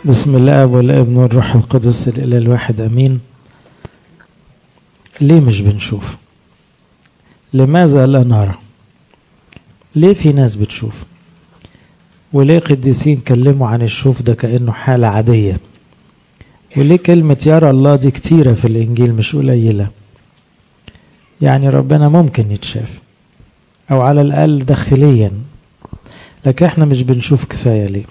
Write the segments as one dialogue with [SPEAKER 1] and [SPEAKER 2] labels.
[SPEAKER 1] بسم الله والابن والروح القدس الإله الواحد أمين ليه مش بنشوف لماذا لا نرى ليه في ناس بتشوف وليه قديسين كلموا عن الشوف ده كأنه حالة عادية وليه كلمة يرى الله دي كتيرة في الإنجيل مش قليلة يعني ربنا ممكن يتشاف أو على الأقل داخليا لكن احنا مش بنشوف كفاية ليه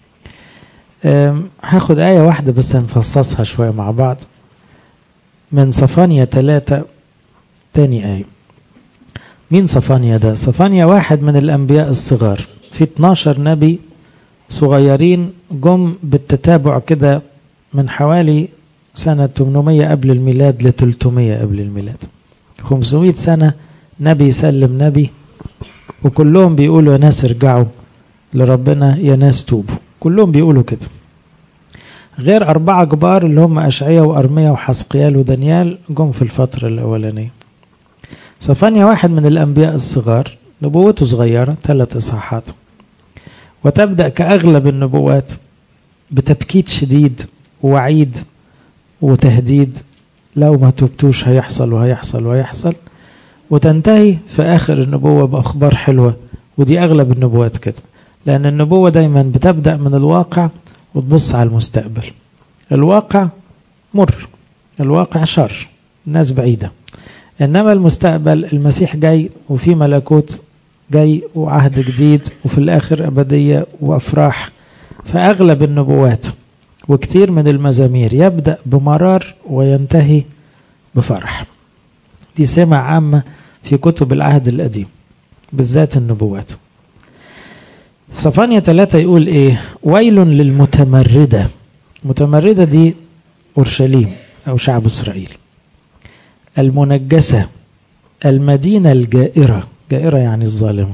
[SPEAKER 1] هاخد آية واحدة بس هنفصصها شوية مع بعض من صفانيا ثلاثة تاني آية مين صفانيا ده صفانيا واحد من الأنبياء الصغار في 12 نبي صغيرين جم بالتتابع كده من حوالي سنة 800 قبل الميلاد ل 300 قبل الميلاد 500 سنة نبي يسلم نبي وكلهم بيقولوا يا ناس ارجعوا لربنا يا ناس توبوا كلهم بيقولوا كده غير أربعة كبار اللي هم أشعية وأرمية وحسقيال ودانيال جم في الفترة الأولانية صفانيا واحد من الأنبياء الصغار نبوته صغيرة ثلاث إصحاحات وتبدأ كأغلب النبوات بتبكيت شديد ووعيد وتهديد لو ما تبتوش هيحصل وهيحصل وهيحصل وتنتهي في آخر النبوة بأخبار حلوة ودي أغلب النبوات كده لأن النبوة دايما بتبدأ من الواقع وتبص على المستقبل الواقع مر الواقع شر الناس بعيدة إنما المستقبل المسيح جاي وفي ملكوت جاي وعهد جديد وفي الآخر أبدية وأفراح فأغلب النبوات وكتير من المزامير يبدأ بمرار وينتهي بفرح دي سمة عامة في كتب العهد القديم بالذات النبوات صفانيا ثلاثة يقول ايه ويل للمتمردة متمردة دي أورشليم أو شعب إسرائيل المنجسة المدينة الجائرة جائرة يعني الظالمة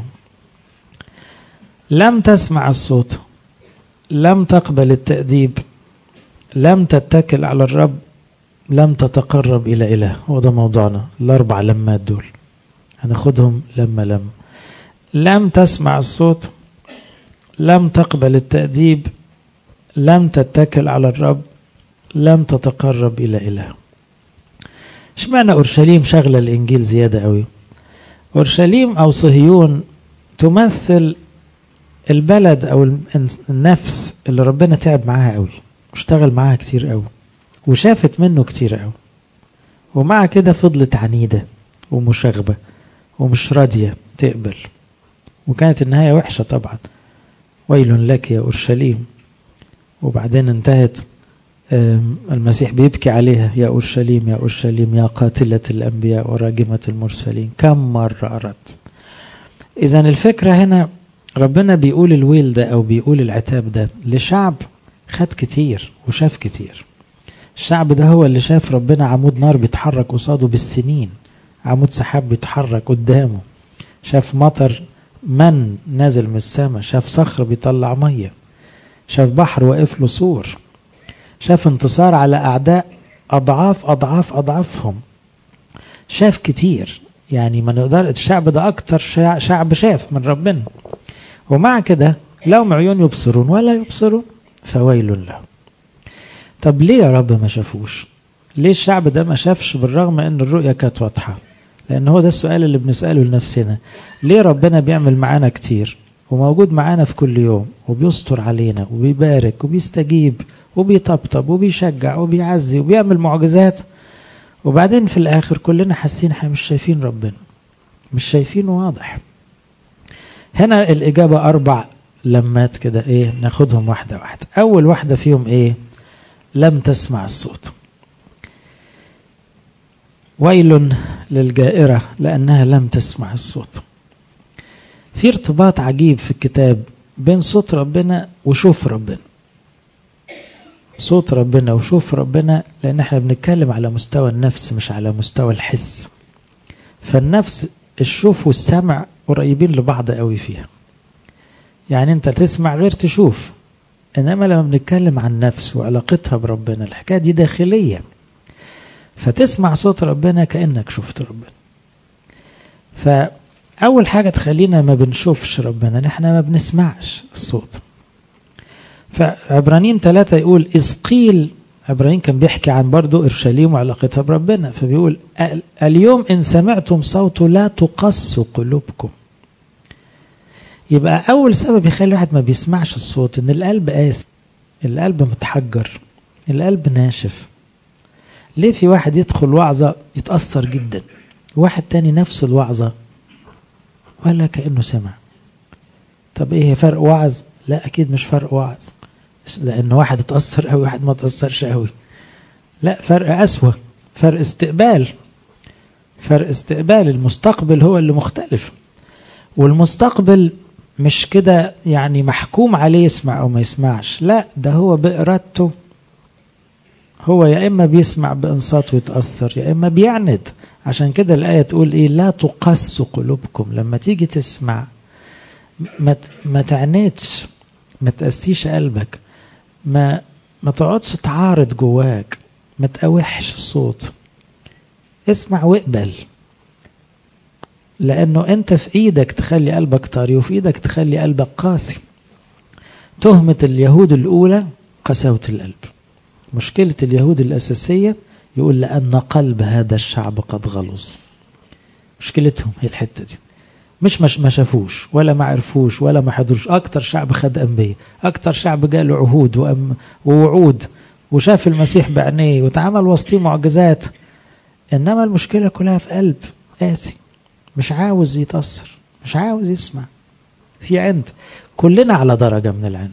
[SPEAKER 1] لم تسمع الصوت لم تقبل التأديب لم تتكل على الرب لم تتقرب إلى إله هو ده موضوعنا الأربع لمات دول هناخدهم لما لم لم تسمع الصوت لم تقبل التأديب لم تتكل على الرب لم تتقرب إلى إله اشمعنى أورشليم شغلة الإنجيل زيادة قوي أورشليم أو صهيون تمثل البلد أو النفس اللي ربنا تعب معاها قوي واشتغل معاها كتير قوي وشافت منه كتير قوي ومع كده فضلت عنيدة ومشاغبة ومش راضية تقبل وكانت النهاية وحشة طبعا ويل لك يا أورشليم وبعدين انتهت المسيح بيبكي عليها يا أورشليم يا أورشليم يا قاتلة الأنبياء وراجمة المرسلين كم مرة أردت إذا الفكرة هنا ربنا بيقول الويل ده أو بيقول العتاب ده لشعب خد كتير وشاف كتير الشعب ده هو اللي شاف ربنا عمود نار بيتحرك قصاده بالسنين عمود سحاب بيتحرك قدامه شاف مطر من نازل من السماء شاف صخر بيطلع مية شاف بحر واقف له سور شاف انتصار على أعداء أضعاف أضعاف أضعافهم شاف كتير يعني ما نقدر الشعب ده أكتر شعب شاف من ربنا ومع كده لهم عيون يبصرون ولا يبصرون فويل له طب ليه يا رب ما شافوش ليه الشعب ده ما شافش بالرغم ان الرؤية كانت واضحة لان هو ده السؤال اللي بنسأله لنفسنا ليه ربنا بيعمل معانا كتير وموجود معانا في كل يوم وبيستر علينا وبيبارك وبيستجيب وبيطبطب وبيشجع وبيعزي وبيعمل معجزات وبعدين في الاخر كلنا حاسين احنا مش شايفين ربنا مش شايفينه واضح هنا الاجابة اربع لمات كده ايه ناخدهم واحدة واحدة اول واحدة فيهم ايه لم تسمع الصوت ويل للجائرة لأنها لم تسمع الصوت في ارتباط عجيب في الكتاب بين صوت ربنا وشوف ربنا صوت ربنا وشوف ربنا لأن احنا بنتكلم على مستوى النفس مش على مستوى الحس فالنفس الشوف والسمع قريبين لبعض قوي فيها يعني انت تسمع غير تشوف انما لما بنتكلم عن النفس وعلاقتها بربنا الحكايه دي داخليه فتسمع صوت ربنا كانك شفت ربنا فاول حاجه تخلينا ما بنشوفش ربنا ان احنا ما بنسمعش الصوت فعبرانيين ثلاثة يقول إذ قيل عبرانيين كان بيحكي عن برضه إورشليم وعلاقتها بربنا فبيقول اليوم إن سمعتم صوته لا تقسوا قلوبكم يبقى أول سبب يخلي الواحد ما بيسمعش الصوت إن القلب قاسي القلب متحجر القلب ناشف ليه في واحد يدخل وعظة يتأثر جدا واحد تاني نفس الوعظة ولا كأنه سمع طب ايه فرق وعظ لا اكيد مش فرق وعظ لان واحد اتأثر قوي واحد ما اتأثرش قوي لا فرق اسوأ فرق استقبال فرق استقبال المستقبل هو اللي مختلف والمستقبل مش كده يعني محكوم عليه يسمع او ما يسمعش لا ده هو بإرادته هو يا إما بيسمع بإنصات ويتأثر يا إما بيعند عشان كده الآية تقول إيه لا تقص قلوبكم لما تيجي تسمع ما ما تعنتش ما تقسيش قلبك ما ما تقعدش تعارض جواك ما تقاوحش الصوت اسمع واقبل لأنه أنت في إيدك تخلي قلبك طري وفي إيدك تخلي قلبك قاسي تهمة اليهود الأولى قساوة القلب مشكلة اليهود الأساسية يقول لأن قلب هذا الشعب قد غلظ مشكلتهم هي الحتة دي مش مش ما شافوش ولا ما عرفوش ولا ما حضروش أكتر شعب خد أنبياء أكتر شعب جاله عهود وأم ووعود وشاف المسيح بعينيه وتعامل وسطيه معجزات إنما المشكلة كلها في قلب قاسي مش عاوز يتأثر مش عاوز يسمع في عند كلنا على درجة من العند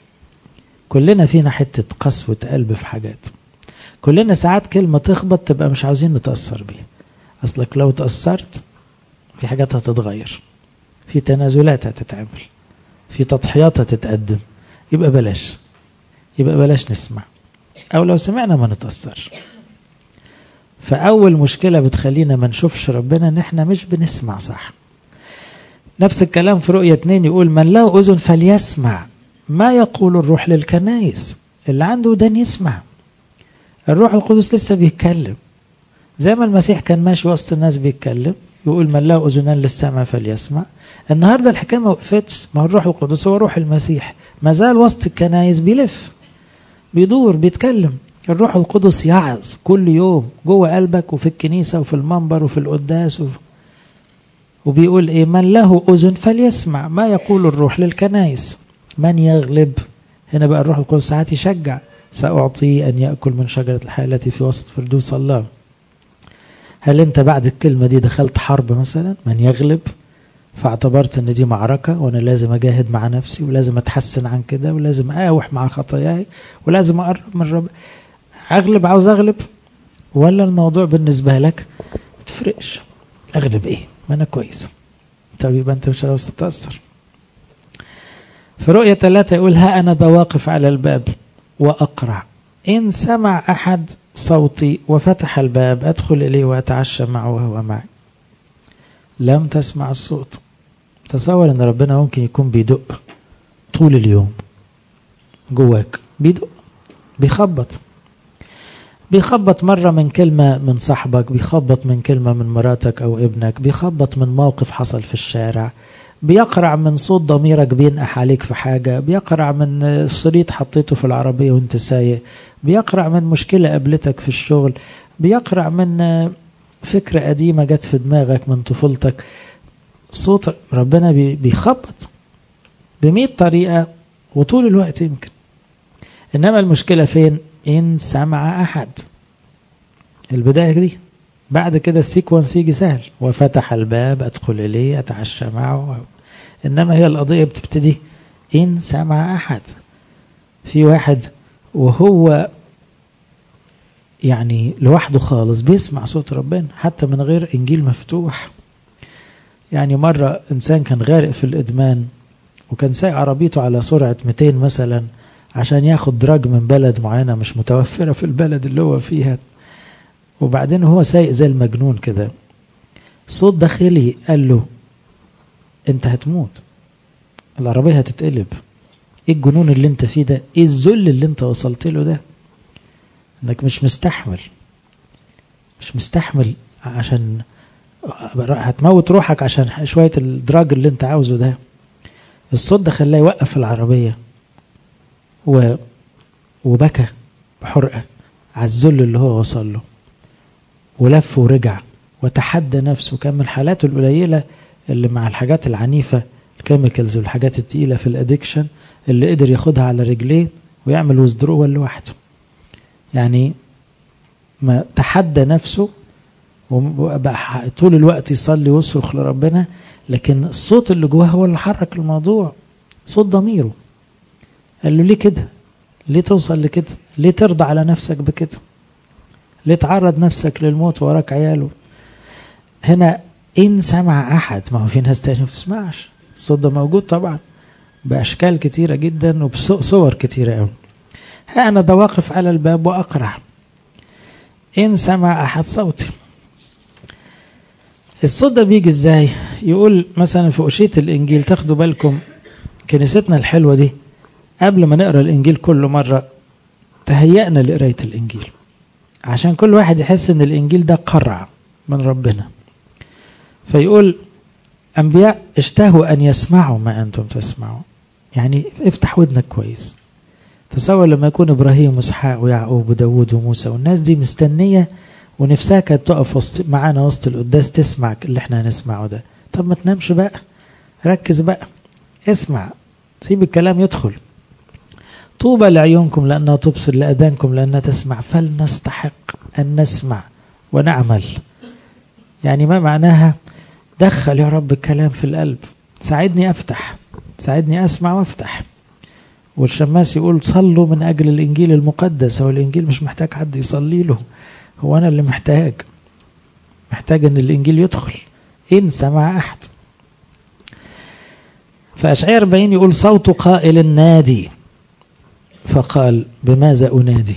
[SPEAKER 1] كلنا فينا حتة قسوة قلب في حاجات كلنا ساعات كلمة تخبط تبقى مش عاوزين نتأثر بيها أصلك لو تأثرت في حاجات هتتغير في تنازلات هتتعمل في تضحيات هتتقدم يبقى بلاش يبقى بلاش نسمع أو لو سمعنا ما نتأثرش فأول مشكلة بتخلينا ما نشوفش ربنا إن إحنا مش بنسمع صح نفس الكلام في رؤية اتنين يقول من له أذن فليسمع ما يقول الروح للكنائس اللي عنده ودان يسمع الروح القدس لسه بيتكلم زي ما المسيح كان ماشي وسط الناس بيتكلم يقول من له أذنان للسمع فليسمع النهاردة الحكاية ما وقفتش ما هو الروح القدس هو روح المسيح ما زال وسط الكنائس بيلف بيدور بيتكلم الروح القدس يعظ كل يوم جوه قلبك وفي الكنيسة وفي المنبر وفي القداس وفي وبيقول ايه من له أذن فليسمع ما يقول الروح للكنائس من يغلب هنا بقى الروح القدس ساعات يشجع سأعطيه أن يأكل من شجرة الحياة التي في وسط فردوس الله هل أنت بعد الكلمة دي دخلت حرب مثلا من يغلب فاعتبرت أن دي معركة وأنا لازم أجاهد مع نفسي ولازم أتحسن عن كده ولازم أقاوح مع خطاياي ولازم أقرب من رب أغلب عاوز أغلب ولا الموضوع بالنسبة لك ما تفرقش أغلب إيه ما أنا كويس طب يبقى أنت مش عاوز تتأثر في رؤية ثلاثة يقول ها أنا ذا واقف على الباب وأقرع إن سمع أحد صوتي وفتح الباب أدخل إليه وأتعشى معه وهو معي لم تسمع الصوت تصور أن ربنا ممكن يكون بيدق طول اليوم جواك بيدق بيخبط بيخبط مرة من كلمة من صاحبك بيخبط من كلمة من مراتك أو ابنك بيخبط من موقف حصل في الشارع بيقرع من صوت ضميرك بينقح عليك في حاجة بيقرع من شريط حطيته في العربية وانت سايق بيقرع من مشكلة قابلتك في الشغل بيقرع من فكرة قديمة جت في دماغك من طفولتك صوت ربنا بيخبط بمئة طريقة وطول الوقت يمكن إنما المشكلة فين إن سمع أحد البداية دي بعد كده السيكونس يجي سهل وفتح الباب أدخل إليه أتعشى معه إنما هي القضية بتبتدي إن سمع أحد في واحد وهو يعني لوحده خالص بيسمع صوت ربنا حتى من غير إنجيل مفتوح يعني مرة إنسان كان غارق في الإدمان وكان سايق عربيته على سرعة 200 مثلا عشان ياخد دراج من بلد معينة مش متوفرة في البلد اللي هو فيها وبعدين هو سايق زي المجنون كده صوت داخلي قال له انت هتموت العربية هتتقلب ايه الجنون اللي انت فيه ده ايه الذل اللي انت وصلت له ده انك مش مستحمل مش مستحمل عشان هتموت روحك عشان شوية الدراج اللي انت عاوزه ده الصوت ده خلاه يوقف العربية و... وبكى بحرقة على الذل اللي هو وصل له ولف ورجع وتحدى نفسه كان من حالاته القليلة اللي مع الحاجات العنيفة الكيميكالز والحاجات التقيلة في الادكشن اللي قدر ياخدها على رجليه ويعمل ويزدرول لوحده يعني ما تحدى نفسه وبقى طول الوقت يصلي ويصرخ لربنا لكن الصوت اللي جواه هو اللي حرك الموضوع صوت ضميره قال له ليه كده ليه توصل لكده ليه ترضى على نفسك بكده ليه تعرض نفسك للموت وراك عياله هنا إن سمع أحد ما هو في ناس تاني ما بتسمعش الصوت ده موجود طبعا بأشكال كتيرة جدا وبصور كتيرة قوي ها أنا ده واقف على الباب وأقرع إن سمع أحد صوتي الصوت ده بيجي إزاي يقول مثلا في أشية الإنجيل تاخدوا بالكم كنيستنا الحلوة دي قبل ما نقرأ الإنجيل كل مرة تهيأنا لقراية الإنجيل عشان كل واحد يحس ان الانجيل ده قرع من ربنا فيقول انبياء اشتهوا ان يسمعوا ما انتم تسمعوا يعني افتح ودنك كويس تصور لما يكون ابراهيم واسحاق ويعقوب وداود وموسى والناس دي مستنيه ونفسها كانت تقف وسط معانا وسط القداس تسمع اللي احنا هنسمعه ده طب ما تنامش بقى ركز بقى اسمع سيب الكلام يدخل طوبى لعيونكم لأنها تبصر لأذانكم لأنها تسمع فلنستحق أن نسمع ونعمل يعني ما معناها دخل يا رب الكلام في القلب ساعدني أفتح ساعدني أسمع وأفتح والشماس يقول صلوا من أجل الإنجيل المقدس هو الإنجيل مش محتاج حد يصلي له هو أنا اللي محتاج محتاج أن الإنجيل يدخل إن سمع أحد فأشعير 40 يقول صوت قائل النادي فقال بماذا أنادي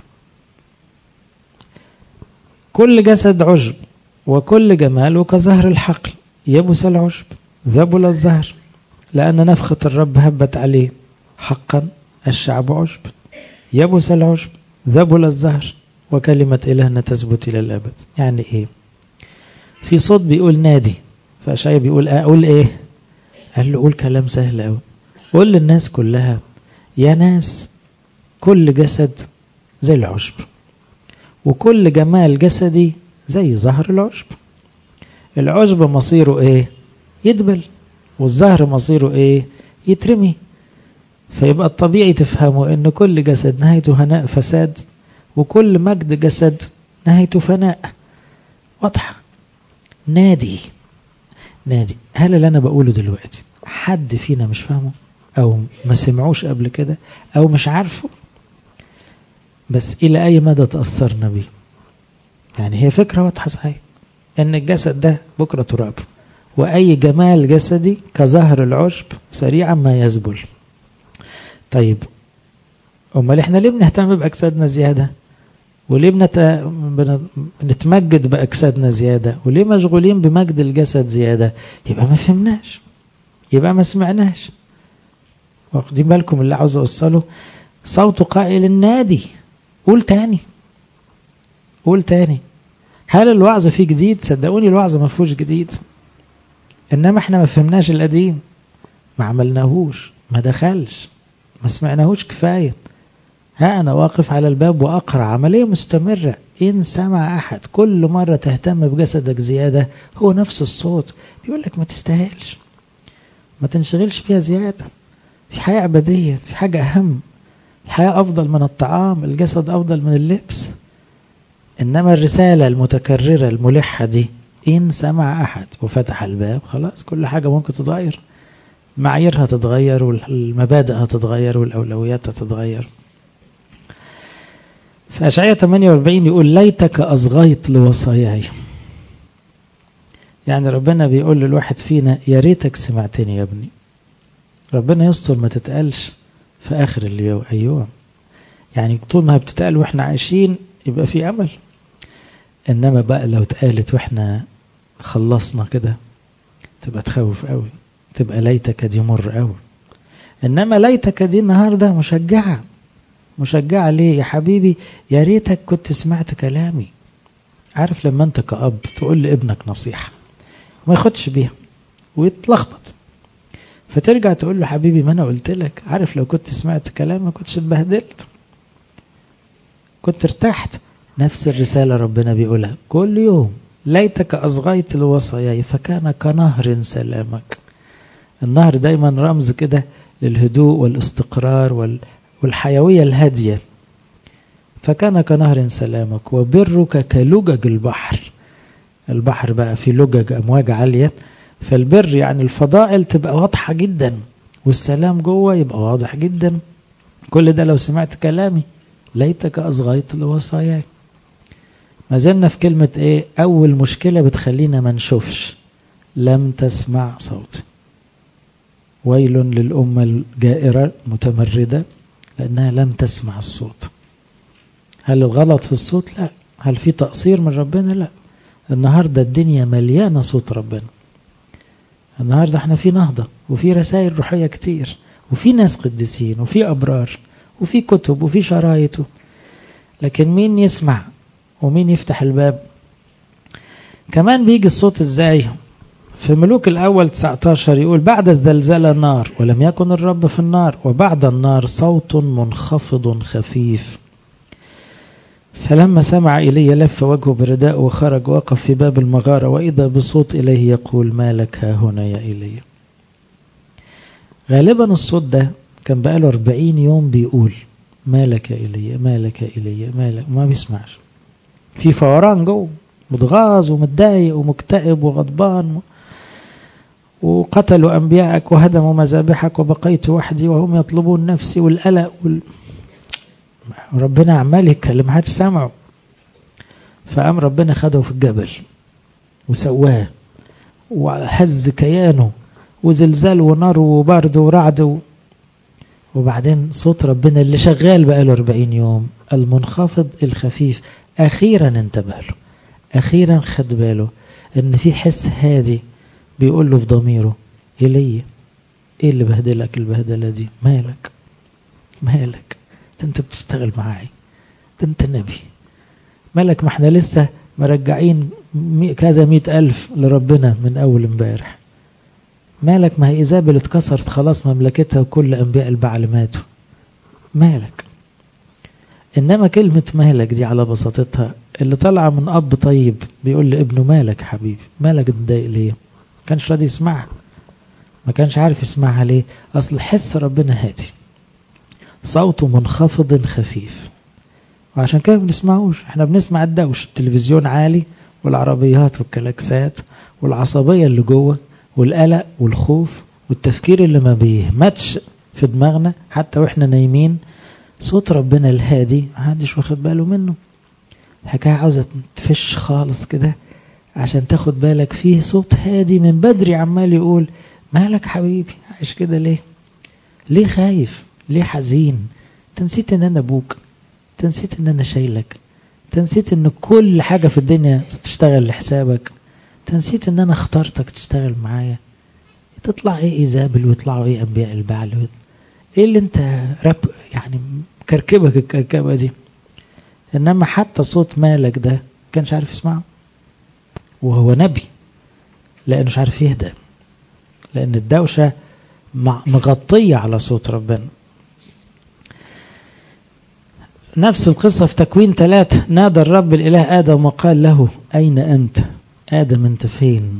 [SPEAKER 1] كل جسد عجب وكل جمال كزهر الحقل يبس العشب ذبل الزهر لأن نفخة الرب هبت عليه حقا الشعب عشب يبس العشب ذبل الزهر وكلمة إلهنا تثبت إلى الأبد يعني إيه في صوت بيقول نادي فأشعيا بيقول أقول إيه قال له قول كلام سهل أوي قول للناس كلها يا ناس كل جسد زي العشب وكل جمال جسدي زي زهر العشب العشب مصيره ايه يدبل والزهر مصيره ايه يترمي فيبقى الطبيعي تفهموا ان كل جسد نهايته هناء فساد وكل مجد جسد نهايته فناء واضحة نادي نادي هل اللي انا بقوله دلوقتي حد فينا مش فاهمه او ما سمعوش قبل كده او مش عارفه بس الى اي مدى تأثرنا بيه يعني هي فكرة واضحة صحيح ان الجسد ده بكرة تراب واي جمال جسدي كظهر العشب سريعا ما يذبل طيب امال احنا ليه بنهتم باجسادنا زيادة وليه بنت... بنتمجد باجسادنا زيادة وليه مشغولين بمجد الجسد زيادة يبقى ما فهمناش يبقى ما سمعناش واخدين بالكم اللي عاوز اوصله صوت قائل النادي قول تاني قول تاني هل الوعظ فيه جديد صدقوني الوعظ ما فيهوش جديد انما احنا ما فهمناش القديم ما عملناهوش ما دخلش ما سمعناهوش كفاية ها أنا واقف على الباب وأقرأ عملية مستمرة إن سمع أحد كل مرة تهتم بجسدك زيادة هو نفس الصوت بيقول لك ما تستاهلش ما تنشغلش فيها زيادة في حياة أبدية في حاجة أهم الحياة أفضل من الطعام الجسد أفضل من اللبس إنما الرسالة المتكررة الملحة دي إن سمع أحد وفتح الباب خلاص كل حاجة ممكن تتغير معاييرها هتتغير والمبادئ هتتغير والأولويات هتتغير في أشعية 48 يقول ليتك أصغيت لوصاياي يعني ربنا بيقول للواحد فينا يا ريتك سمعتني يا ابني ربنا يستر ما تتقالش في آخر اليوم أيوة يعني طول ما بتتقال وإحنا عايشين يبقى في أمل إنما بقى لو اتقالت وإحنا خلصنا كده تبقى تخوف قوي تبقى ليتك دي مر قوي إنما ليتك دي النهاردة مشجعة مشجعة ليه يا حبيبي يا ريتك كنت سمعت كلامي عارف لما أنت كأب تقول لابنك نصيحة وما ياخدش بيها ويتلخبط فترجع تقول له حبيبي ما انا قلت لك عارف لو كنت سمعت كلام ما كنتش اتبهدلت كنت ارتحت نفس الرسالة ربنا بيقولها كل يوم ليتك أصغيت الوصاياي فكان كنهر سلامك النهر دايما رمز كده للهدوء والاستقرار والحيوية الهادية فكان كنهر سلامك وبرك كلجج البحر البحر بقى فيه لجج أمواج عالية فالبر يعني الفضائل تبقى واضحة جدا والسلام جوه يبقى واضح جدا كل ده لو سمعت كلامي ليتك أصغيت لوصاياي ما زلنا في كلمة ايه أول مشكلة بتخلينا ما نشوفش لم تسمع صوتي ويل للأمة الجائرة المتمردة لأنها لم تسمع الصوت هل الغلط في الصوت لا هل في تقصير من ربنا لا النهاردة الدنيا مليانة صوت ربنا النهاردة احنا في نهضة وفي رسائل روحية كتير وفي ناس قديسين وفي أبرار وفي كتب وفي شرايط لكن مين يسمع ومين يفتح الباب كمان بيجي الصوت ازاي في ملوك الأول 19 يقول بعد الزلزلة نار ولم يكن الرب في النار وبعد النار صوت منخفض خفيف فلما سمع إلي لف وجهه برداء وخرج وقف في باب المغارة وإذا بصوت إليه يقول ما لك ها هنا يا إلي غالبا الصوت ده كان بقاله 40 يوم بيقول ما لك يا إلي ما لك يا إلي ما لك ما بيسمعش في فوران جوه متغاظ ومتضايق ومكتئب وغضبان وقتلوا أنبياءك وهدموا مذابحك وبقيت وحدي وهم يطلبون نفسي والقلق وال... ربنا عمال يتكلم محدش سمعه فقام ربنا خده في الجبل وسواه وهز كيانه وزلزال ونار وبرد ورعد و... وبعدين صوت ربنا اللي شغال بقاله 40 يوم المنخفض الخفيف أخيرا انتبه له أخيرا خد باله إن في حس هادي بيقول له في ضميره إلي إيه اللي بهدلك البهدلة دي مالك مالك ده أنت بتشتغل معاي ده أنت نبي مالك ما احنا لسه مرجعين كذا مئة ألف لربنا من أول امبارح مالك ما هي إيزابل اتكسرت خلاص مملكتها وكل أنبياء البعل ماتوا مالك إنما كلمة مالك دي على بساطتها اللي طالعة من أب طيب بيقول لابنه مالك حبيبي مالك متضايق ليه كانش راضي يسمعها ما كانش عارف يسمعها ليه أصل حس ربنا هادي صوته منخفض خفيف وعشان كده بنسمعوش احنا بنسمع الدوش التلفزيون عالي والعربيات والكلاكسات والعصبية اللي جوه والقلق والخوف والتفكير اللي ما بيهمتش في دماغنا حتى واحنا نايمين صوت ربنا الهادي محدش واخد باله منه الحكاية عاوزة تفش خالص كده عشان تاخد بالك فيه صوت هادي من بدري عمال يقول مالك حبيبي عايش كده ليه ليه خايف ليه حزين تنسيت ان انا ابوك تنسيت ان انا شايلك تنسيت ان كل حاجة في الدنيا بتشتغل لحسابك تنسيت ان انا اخترتك تشتغل معايا تطلع ايه ايزابل ويطلعوا ايه انبياء البعل ايه اللي انت رب يعني كركبك الكركبة دي انما حتى صوت مالك ده كانش عارف يسمعه وهو نبي لانه مش عارف يهدى لان الدوشة مغطية على صوت ربنا نفس القصة في تكوين ثلاثة نادى الرب الإله آدم وقال له أين أنت آدم أنت فين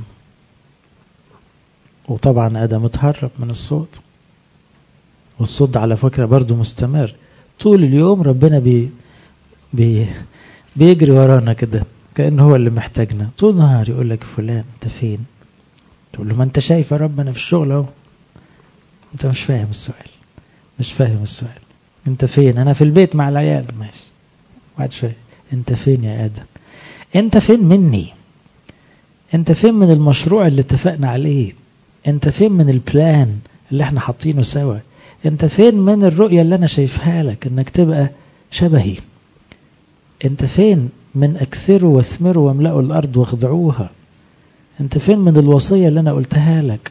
[SPEAKER 1] وطبعا آدم اتهرب من الصوت والصوت على فكرة برضو مستمر طول اليوم ربنا بي بي بيجري ورانا كده كأنه هو اللي محتاجنا طول النهار يقول لك فلان انت فين تقول له ما انت شايف يا رب انا في الشغل اهو انت مش فاهم السؤال مش فاهم السؤال انت فين انا في البيت مع العيال ماشي واحد شوية انت فين يا ادم انت فين مني انت فين من المشروع اللي اتفقنا عليه انت فين من البلان اللي احنا حاطينه سوا انت فين من الرؤية اللي انا شايفها لك انك تبقى شبهي انت فين من اكثروا واثمروا واملأوا الارض واخضعوها انت فين من الوصية اللي انا قلتها لك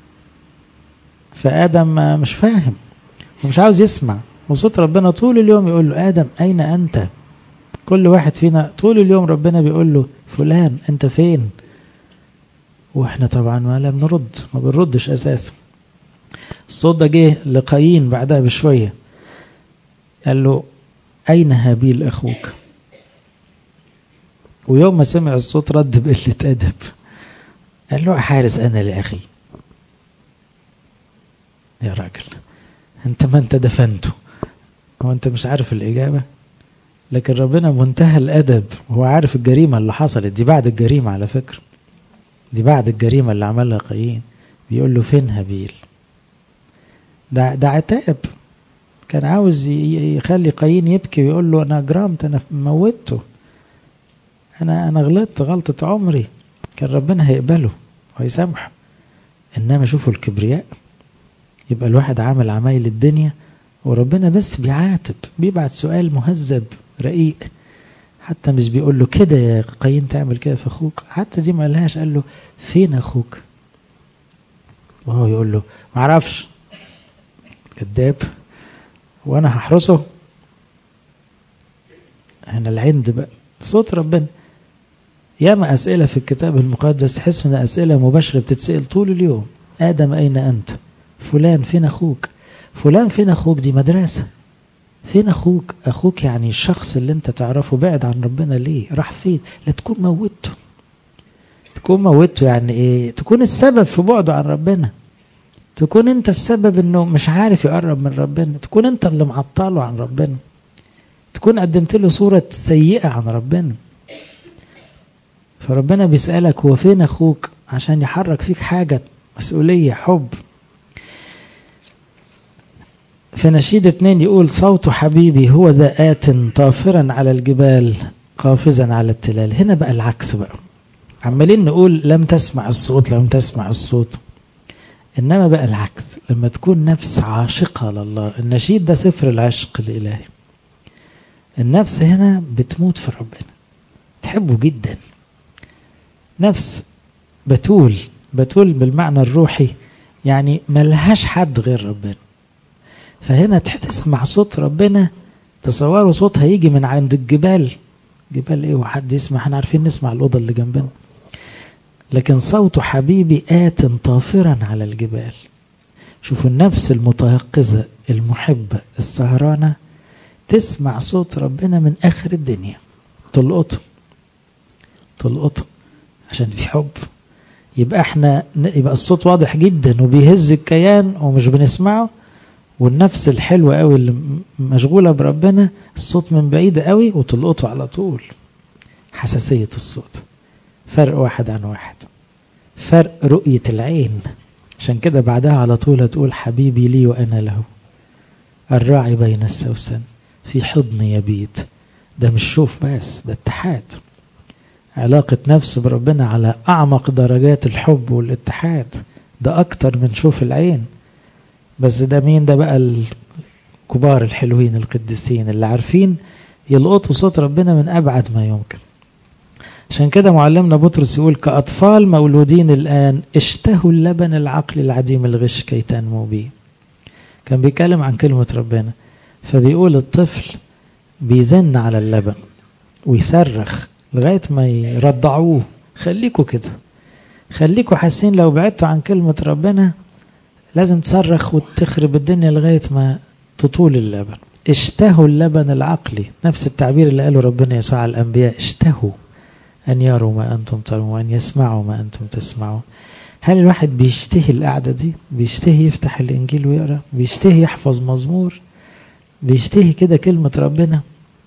[SPEAKER 1] فآدم مش فاهم ومش عاوز يسمع وصوت ربنا طول اليوم يقول له آدم أين أنت كل واحد فينا طول اليوم ربنا بيقول له فلان أنت فين واحنا طبعا ما لا بنرد ما بنردش أساسا الصوت ده جه لقايين بعدها بشوية قال له أين هابيل أخوك ويوم ما سمع الصوت رد بقلة أدب قال له حارس أنا لأخي يا راجل أنت ما أنت دفنته هو أنت مش عارف الإجابة لكن ربنا منتهى الأدب وهو عارف الجريمة اللي حصلت دي بعد الجريمة على فكرة دي بعد الجريمة اللي عملها قايين بيقول له فين هابيل ده ده عتاب كان عاوز يخلي قايين يبكي ويقول له انا جرمت انا موتته انا انا غلطت غلطة عمري كان ربنا هيقبله وهيسامحه انما شوفوا الكبرياء يبقى الواحد عامل عمايل الدنيا وربنا بس بيعاتب بيبعت سؤال مهذب رقيق حتى مش بيقول له كده يا قايين تعمل كده في اخوك حتى دي ما قالهاش قال له فين اخوك وهو يقول له معرفش كذاب وانا هحرسه هنا العند بقى صوت ربنا ياما أسئلة في الكتاب المقدس تحس إن أسئلة مباشرة بتتسأل طول اليوم آدم أين أنت فلان فين أخوك فلان فين أخوك دي مدرسة فين أخوك أخوك يعني الشخص اللي أنت تعرفه بعد عن ربنا ليه راح فين لا تكون موته تكون موته يعني إيه تكون السبب في بعده عن ربنا تكون أنت السبب أنه مش عارف يقرب من ربنا تكون أنت اللي معطله عن ربنا تكون قدمت له صورة سيئة عن ربنا فربنا بيسألك هو فين أخوك عشان يحرك فيك حاجة مسؤولية حب في نشيد اتنين يقول صوت حبيبي هو ذا آت طافرا على الجبال قافزا على التلال هنا بقى العكس بقى عمالين نقول لم تسمع الصوت لم تسمع الصوت إنما بقى العكس لما تكون نفس عاشقة لله النشيد ده سفر العشق الإلهي النفس هنا بتموت في ربنا تحبه جدا نفس بتول بتول بالمعنى الروحي يعني ملهاش حد غير ربنا فهنا تسمع صوت ربنا تصوروا صوت هيجي من عند الجبال جبال ايه وحد يسمع احنا عارفين نسمع الأوضة اللي جنبنا لكن صوت حبيبي آت طافرا على الجبال شوفوا النفس المتيقظة المحبة السهرانة تسمع صوت ربنا من آخر الدنيا تلقطه تلقطه عشان في حب يبقى احنا يبقى الصوت واضح جدا وبيهز الكيان ومش بنسمعه والنفس الحلوة قوي اللي مشغولة بربنا الصوت من بعيد قوي وتلقطه على طول حساسية الصوت فرق واحد عن واحد فرق رؤية العين عشان كده بعدها على طول هتقول حبيبي لي وأنا له الراعي بين السوسن في حضن يبيت ده مش شوف بس ده اتحاد علاقة نفس بربنا على أعمق درجات الحب والاتحاد ده أكتر من شوف العين بس ده مين ده بقى الكبار الحلوين القديسين اللي عارفين يلقطوا صوت ربنا من أبعد ما يمكن عشان كده معلمنا بطرس يقول كأطفال مولودين الآن اشتهوا اللبن العقل العديم الغش كي تنمو به كان بيتكلم عن كلمة ربنا فبيقول الطفل بيزن على اللبن ويصرخ لغاية ما يرضعوه خليكوا كده خليكوا حاسين لو بعدتوا عن كلمة ربنا لازم تصرخ وتخرب الدنيا لغاية ما تطول اللبن اشتهوا اللبن العقلي نفس التعبير اللي قاله ربنا يسوع على الأنبياء اشتهوا أن يروا ما أنتم ترون وأن يسمعوا ما أنتم تسمعون هل الواحد بيشتهي القعدة دي بيشتهي يفتح الإنجيل ويقرأ بيشتهي يحفظ مزمور بيشتهي كده كلمة ربنا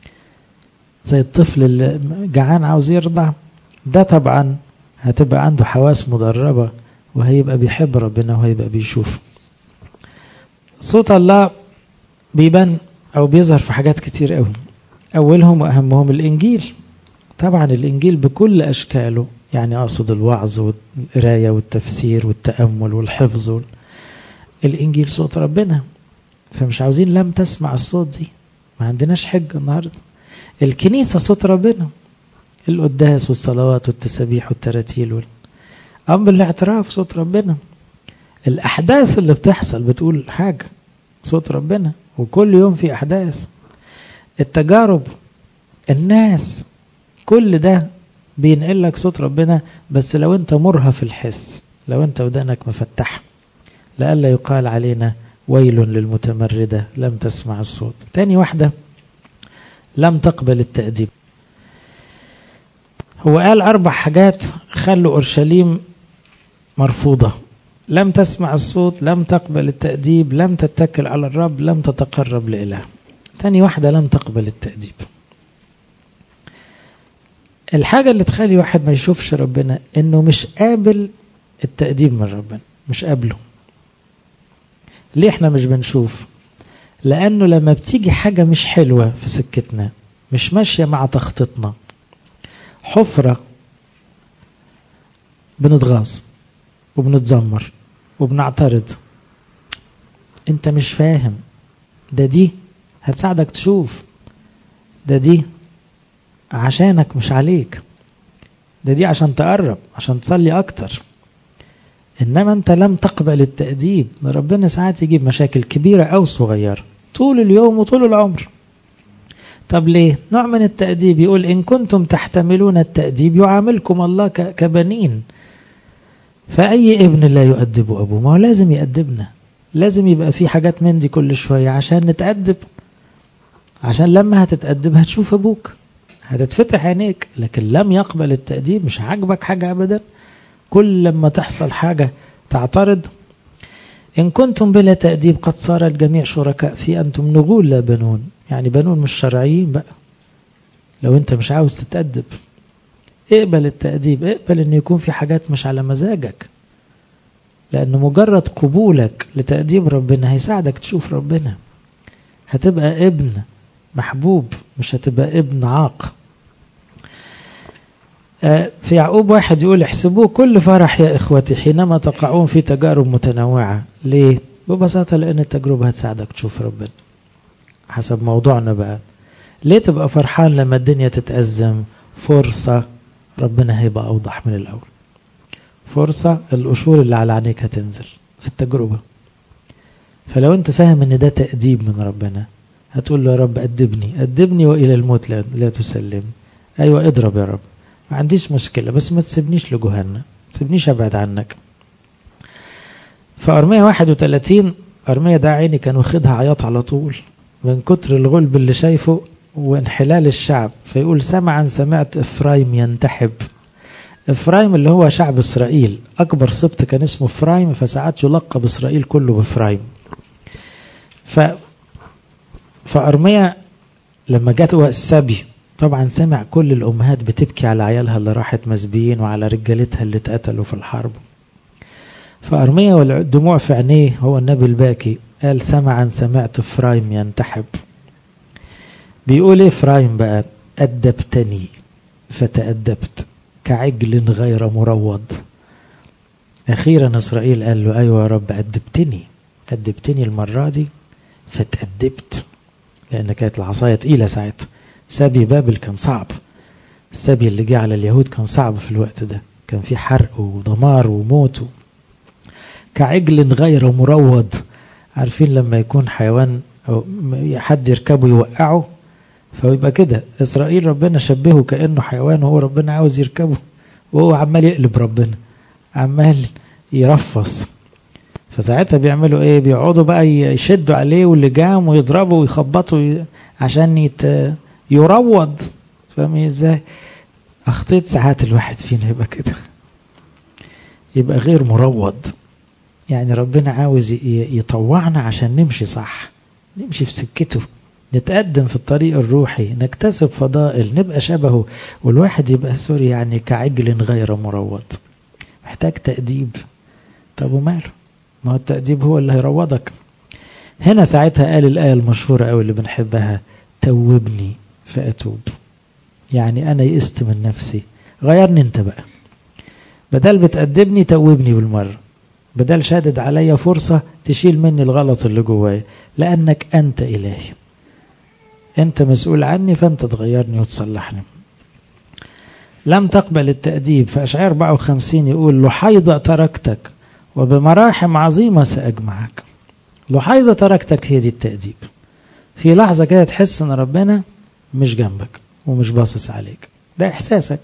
[SPEAKER 1] زي الطفل اللي جعان عاوز يرضع ده طبعا هتبقى عنده حواس مدربة وهيبقى بيحب ربنا وهيبقى بيشوف صوت الله بيبان أو بيظهر في حاجات كتير قوي أولهم وأهمهم الإنجيل طبعا الإنجيل بكل أشكاله يعني أقصد الوعظ والقراية والتفسير والتأمل والحفظ وال... الإنجيل صوت ربنا فمش عاوزين لم تسمع الصوت دي ما عندناش حجة النهاردة الكنيسة صوت ربنا القداس والصلوات والتسابيح والتراتيل وال... أم الاعتراف صوت ربنا الأحداث اللي بتحصل بتقول حاجة صوت ربنا وكل يوم في أحداث التجارب الناس كل ده بينقل لك صوت ربنا بس لو انت مرهف الحس لو انت ودانك مفتحه لئلا يقال علينا ويل للمتمردة لم تسمع الصوت تاني واحدة لم تقبل التأديب هو قال أربع حاجات خلوا أورشليم مرفوضة لم تسمع الصوت لم تقبل التأديب لم تتكل على الرب لم تتقرب لإله تاني واحدة لم تقبل التأديب الحاجة اللي تخلي واحد ما يشوفش ربنا انه مش قابل التأديب من ربنا مش قابله ليه احنا مش بنشوف لانه لما بتيجي حاجة مش حلوة في سكتنا مش ماشية مع تخطيطنا حفرة بنتغاظ وبنتذمر وبنعترض انت مش فاهم ده دي هتساعدك تشوف ده دي عشانك مش عليك ده دي عشان تقرب عشان تصلي اكتر انما انت لم تقبل التأديب ربنا ساعات يجيب مشاكل كبيرة او صغيرة طول اليوم وطول العمر طب ليه نوع من التأديب يقول إن كنتم تحتملون التأديب يعاملكم الله كبنين فأي ابن لا يؤدب أبوه ما هو لازم يأدبنا لازم يبقى في حاجات من دي كل شوية عشان نتأدب عشان لما هتتأدب هتشوف أبوك هتتفتح عينيك لكن لم يقبل التأديب مش عاجبك حاجة أبدا كل لما تحصل حاجة تعترض إن كنتم بلا تأديب قد صار الجميع شركاء في أنتم نغول لا بنون يعني بنون مش شرعيين بقى لو أنت مش عاوز تتأدب اقبل التأديب اقبل أن يكون في حاجات مش على مزاجك لأن مجرد قبولك لتأديب ربنا هيساعدك تشوف ربنا هتبقى ابن محبوب مش هتبقى ابن عاق في يعقوب واحد يقول احسبوه كل فرح يا إخوتي حينما تقعون في تجارب متنوعة ليه؟ ببساطة لأن التجربة هتساعدك تشوف ربنا حسب موضوعنا بقى ليه تبقى فرحان لما الدنيا تتأزم فرصة ربنا هيبقى أوضح من الأول فرصة القشور اللي على عينيك هتنزل في التجربة فلو انت فاهم ان ده تأديب من ربنا هتقول له يا رب أدبني أدبني وإلى الموت لا, لا تسلم أيوة اضرب يا رب ما عنديش مشكلة بس ما تسيبنيش لجهنم ما تسيبنيش أبعد عنك فأرمية 31 أرمية ده عيني كان واخدها عياط على طول من كتر الغلب اللي شايفه وانحلال الشعب فيقول سمعا سمعت إفرايم ينتحب إفرايم اللي هو شعب إسرائيل أكبر سبط كان اسمه إفرايم فساعات يلقب إسرائيل كله بإفرايم ف فأرمية لما جت السبي طبعا سمع كل الأمهات بتبكي على عيالها اللي راحت مسبيين وعلى رجالتها اللي اتقتلوا في الحرب فأرمية والدموع في عينيه هو النبي الباكي قال سمعا سمعت إفرايم ينتحب بيقول إيه إفرايم بقى أدبتني فتأدبت كعجل غير مروض أخيرا إسرائيل قال له أيوة يا رب أدبتني أدبتني المرة دي فتأدبت لأن كانت العصاية تقيلة ساعتها سبي بابل كان صعب السبي اللي جه على اليهود كان صعب في الوقت ده كان في حرق ودمار وموت كعجل غير مروض عارفين لما يكون حيوان أو حد يركبه يوقعه فيبقى كده إسرائيل ربنا شبهه كأنه حيوان وهو ربنا عاوز يركبه وهو عمال يقلب ربنا عمال يرفص فساعتها بيعملوا ايه بيقعدوا بقى يشدوا عليه واللجام ويضربوا ويخبطوا عشان يت... يروض فاهمين ازاي اخطيت ساعات الواحد فينا يبقى كده يبقى غير مروض يعني ربنا عاوز يطوعنا عشان نمشي صح نمشي في سكته نتقدم في الطريق الروحي نكتسب فضائل نبقى شبهه والواحد يبقى سوري يعني كعجل غير مروض محتاج تأديب طب وماله ما هو التأديب هو اللي هيروضك هنا ساعتها قال الآية المشهورة أو اللي بنحبها توبني فأتوب يعني أنا يئست من نفسي غيرني أنت بقى بدل بتأدبني توبني بالمرة بدل شادد عليا فرصة تشيل مني الغلط اللي جوايا لأنك أنت إلهي أنت مسؤول عني فأنت تغيرني وتصلحني لم تقبل التأديب فأشعار 54 يقول لحيضة تركتك وبمراحم عظيمة سأجمعك لحيظة تركتك هي دي التأديب في لحظة كده تحس ان ربنا مش جنبك ومش باصص عليك ده احساسك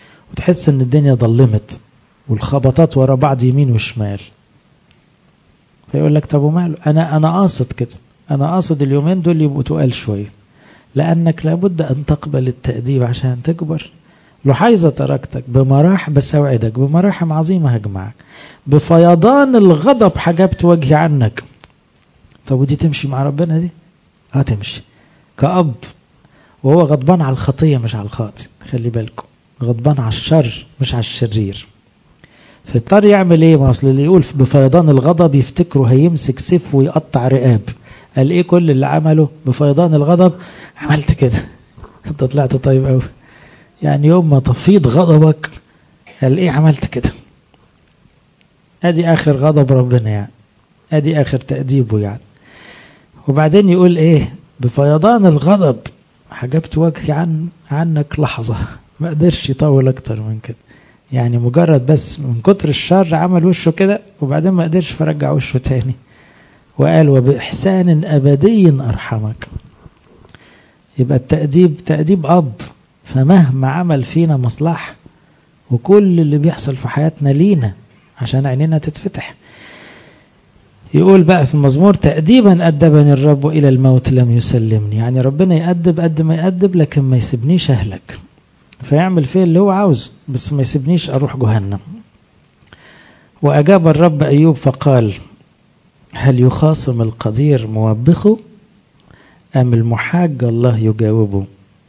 [SPEAKER 1] وتحس ان الدنيا ضلمت والخبطات ورا بعض يمين وشمال فيقول لك طب وماله انا انا قاصد كده انا قاصد اليومين دول يبقوا تقال شويه لانك لابد ان تقبل التاديب عشان تكبر لحيظة تركتك بمراح بس اوعدك بمراحم عظيمه هجمعك بفيضان الغضب حجبت وجهي عنك طب ودي تمشي مع ربنا دي اه تمشي كأب وهو غضبان على الخطية مش على الخاطئ خلي بالكم غضبان على الشر مش على الشرير فاضطر يعمل ايه ما اصل اللي يقول بفيضان الغضب يفتكره هيمسك سيف ويقطع رقاب قال ايه كل اللي عمله بفيضان الغضب عملت كده انت طلعت طيب قوي يعني يوم ما تفيض غضبك قال ايه عملت كده ادي اخر غضب ربنا يعني ادي اخر تأديبه يعني وبعدين يقول ايه بفيضان الغضب حجبت وجهي عن عنك لحظة ما قدرش يطول اكتر من كده يعني مجرد بس من كتر الشر عمل وشه كده وبعدين ما قدرش فرجع وشه تاني وقال وبإحسان أبدي أرحمك يبقى التأديب تأديب أب فمهما عمل فينا مصلحة وكل اللي بيحصل في حياتنا لينا عشان عينينا تتفتح يقول بقى في المزمور تأديبا أدبني الرب إلى الموت لم يسلمني يعني ربنا يأدب قد ما يأدب لكن ما يسيبنيش أهلك فيعمل فيه اللي هو عاوز بس ما يسيبنيش أروح جهنم وأجاب الرب أيوب فقال هل يخاصم القدير موبخه أم المحاج الله يجاوبه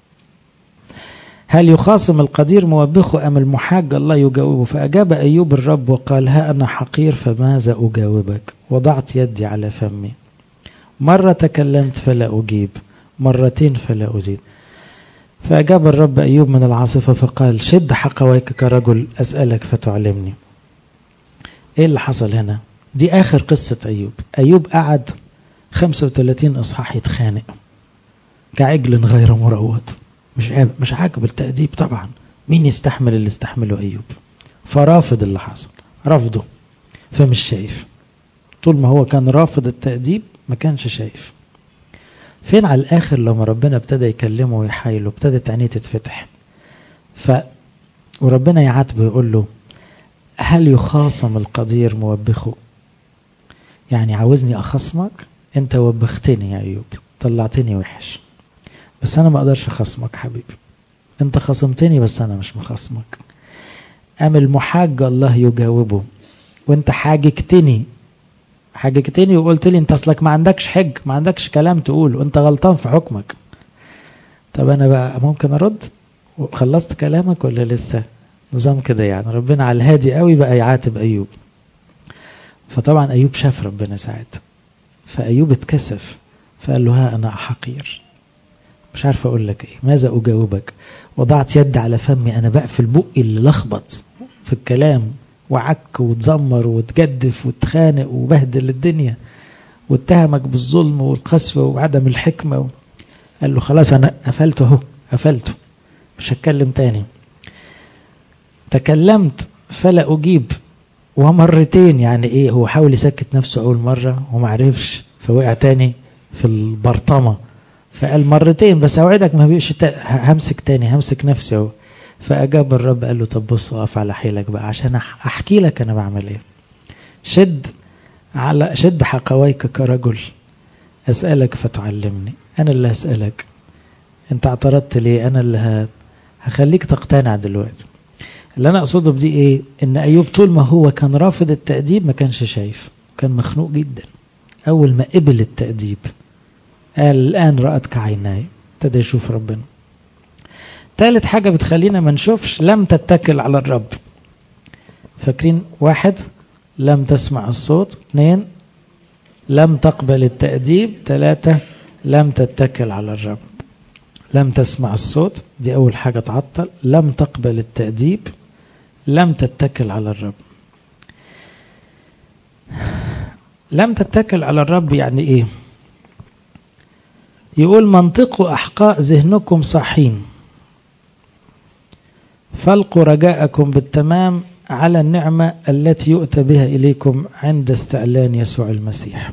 [SPEAKER 1] هل يخاصم القدير موبخه أم المحاج الله يجاوبه فأجاب أيوب الرب وقال ها أنا حقير فماذا أجاوبك وضعت يدي على فمي مرة تكلمت فلا أجيب مرتين فلا أزيد فأجاب الرب أيوب من العاصفة فقال شد حقويك كرجل أسألك فتعلمني إيه اللي حصل هنا دي آخر قصة أيوب أيوب قعد 35 إصحاح يتخانق كعجل غير مروض مش مش عاجب التأديب طبعا مين يستحمل اللي استحمله أيوب فرافض اللي حصل رفضه فمش شايف طول ما هو كان رافض التأديب ما كانش شايف فين على الآخر لما ربنا ابتدى يكلمه ويحايله ابتدت عينيه تتفتح ف وربنا يعاتبه يقول له هل يخاصم القدير موبخه يعني عاوزني أخصمك انت وبختني يا أيوب طلعتني وحش بس أنا ما أقدرش أخصمك حبيبي أنت خصمتني بس أنا مش مخصمك أم المحاج الله يجاوبه وأنت حاجكتني حاجكتني وقلت لي أنت أصلك ما عندكش حج ما عندكش كلام تقول وأنت غلطان في حكمك طب أنا بقى ممكن أرد خلصت كلامك ولا لسه نظام كده يعني ربنا على الهادي قوي بقى يعاتب أيوب فطبعا أيوب شاف ربنا ساعتها فأيوب اتكسف فقال له ها أنا حقير مش عارف أقول لك إيه ماذا أجاوبك وضعت يد على فمي أنا بقفل بقي اللي لخبط في الكلام وعك وتزمر وتجدف وتخانق وبهدل الدنيا واتهمك بالظلم والقسوة وعدم الحكمة و... قال له خلاص أنا قفلته اهو قفلته مش هتكلم تاني تكلمت فلا أجيب ومرتين يعني إيه هو حاول يسكت نفسه أول مرة وما عرفش فوقع تاني في البرطمة فقال مرتين بس أوعدك ما بيقش تا... همسك تاني همسك نفسي أهو فأجاب الرب قال له طب بص اقف على حيلك بقى عشان أحكي لك أنا بعمل إيه شد على شد حقويك كرجل أسألك فتعلمني أنا اللي هسألك أنت اعترضت ليه أنا اللي ه... هخليك تقتنع دلوقتي اللي أنا أقصده بدي إيه إن أيوب طول ما هو كان رافض التأديب ما كانش شايف كان مخنوق جدا أول ما قبل التأديب قال الآن رأتك عيناي ابتدى يشوف ربنا ثالث حاجة بتخلينا ما نشوفش لم تتكل على الرب فاكرين واحد لم تسمع الصوت اثنين لم تقبل التأديب ثلاثة لم تتكل على الرب لم تسمع الصوت دي أول حاجة تعطل لم تقبل التأديب لم تتكل على الرب لم تتكل على الرب يعني ايه يقول منطقوا أحقاء ذهنكم صحين فالقوا رجاءكم بالتمام على النعمة التي يؤتى بها إليكم عند استعلان يسوع المسيح